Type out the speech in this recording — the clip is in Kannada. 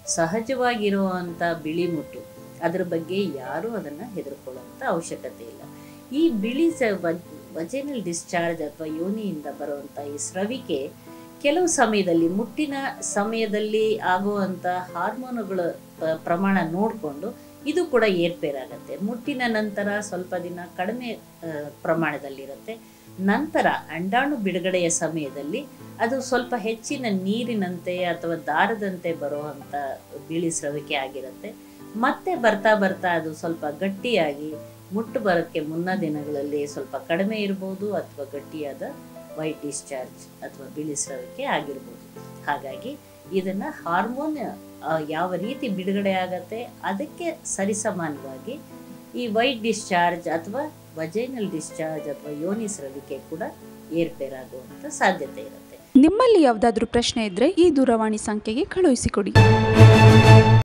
ಸಹಜವಾಗಿರುವಂಥ ಬಿಳಿ ಮುಟ್ಟು ಅದ್ರ ಬಗ್ಗೆ ಯಾರೂ ಅದನ್ನು ಹೆದರ್ಕೊಳ್ಳುವಂಥ ಅವಶ್ಯಕತೆ ಇಲ್ಲ ಈ ಬಿಳಿ ಸ ವಜೆನಲ್ ಡಿಸ್ಚಾರ್ಜ್ ಅಥವಾ ಯೋನಿಯಿಂದ ಬರುವಂಥ ಈ ಸ್ರವಿಕೆ ಕೆಲವು ಸಮಯದಲ್ಲಿ ಮುಟ್ಟಿನ ಸಮಯದಲ್ಲಿ ಆಗುವಂಥ ಹಾರ್ಮೋನುಗಳ ಪ- ಪ್ರಮಾಣ ನೋಡಿಕೊಂಡು ಇದು ಕೂಡ ಏರ್ಪೇರಾಗತ್ತೆ ಮುಟ್ಟಿನ ನಂತರ ಸ್ವಲ್ಪ ದಿನ ಕಡಿಮೆ ಆ, ಪ್ರಮಾಣದಲ್ಲಿರುತ್ತೆ ನಂತರ ಅಂಡಾಣು ಬಿಡುಗಡೆಯ ಸಮಯದಲ್ಲಿ ಅದು ಸ್ವಲ್ಪ ಹೆಚ್ಚಿನ ನೀರಿನಂತೆ ಅಥವಾ ದಾರದಂತೆ ಬರುವಂಥ ಬಿಳಿ ಸ್ರವಿಕೆ ಆಗಿರುತ್ತೆ ಮತ್ತೆ ಬರ್ತಾ ಬರ್ತಾ ಅದು ಸ್ವಲ್ಪ ಗಟ್ಟಿಯಾಗಿ ಮುಟ್ಟು ಬರೋಕ್ಕೆ ಮುನ್ನ ದಿನಗಳಲ್ಲಿ ಸ್ವಲ್ಪ ಕಡಿಮೆ ಇರ್ಬೋದು ಅಥವಾ ಗಟ್ಟಿಯಾದ ವೈಟ್ ಡಿಸ್ಚಾರ್ಜ್ ಅಥವಾ ಬಿಳಿ ಸ್ರವಿಕೆ ಆಗಿರ್ಬೋದು ಹಾಗಾಗಿ ಇದನ್ನು ಹಾರ್ಮೋನ್ ಆ, ಯಾವ ರೀತಿ ಬಿಡುಗಡೆ ಆಗತ್ತೆ ಅದಕ್ಕೆ ಸರಿಸಮಾನವಾಗಿ ಈ ವೈಟ್ ಡಿಸ್ಚಾರ್ಜ್ ಅಥವಾ ವಜೈನಲ್ ಡಿಸ್ಚಾರ್ಜ್ ಅಥವಾ ಯೋನಿ ಸ್ರವಿಕೆ ಕೂಡ ಏರ್ಪೇರಾಗುವಂಥ ಸಾಧ್ಯತೆ ಇರುತ್ತೆ ನಿಮ್ಮಲ್ಲಿ ಯಾವುದಾದ್ರೂ ಪ್ರಶ್ನೆ ಇದ್ದರೆ ಈ ದೂರವಾಣಿ ಸಂಖ್ಯೆಗೆ ಕಳುಹಿಸಿಕೊಡಿ